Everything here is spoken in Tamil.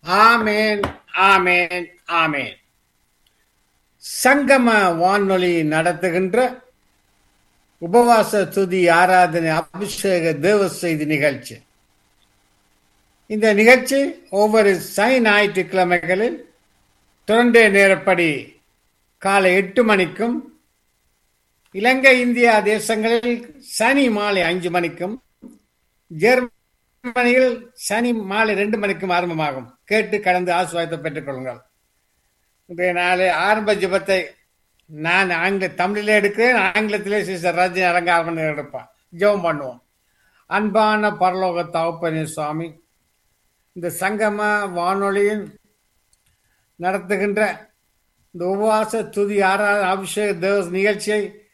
ஆமேன் ஆமேன் ஆமேன் சங்கம வானொலி நடத்துகின்ற உபவாச துதி ஆராதனை அபிஷேக தேவ செய்தி நிகழ்ச்சி இந்த நிகழ்ச்சி ஒவ்வொரு சனி ஞாயிற்றுக்கிழமைகளில் தொடர்ந்தே நேரப்படி காலை எட்டு மணிக்கும் இலங்கை இந்தியா தேசங்களில் சனி மாலை அஞ்சு மணிக்கும் ஜெர்மனியில் சனி மாலை ரெண்டு மணிக்கும் ஆரம்பமாகும் கேட்டு கடந்து ஆசுவாதத்தை பெற்றுக் கொள்ளுங்கள் இன்றைய நாளை ஆரம்ப ஜபத்தை நான் ஆங்கில தமிழிலே எடுக்கிறேன் ஆங்கிலத்திலே சிஸ்டர் ரஜினி அலங்காரம் எடுப்பான் ஜெபம் பண்ணுவோம் அன்பான பரலோக தகப்பனே சுவாமி இந்த சங்கம வானொலியின் நடத்துகின்ற இந்த உபவாச துதி ஆராத அபிஷேக தேவ நிகழ்ச்சியை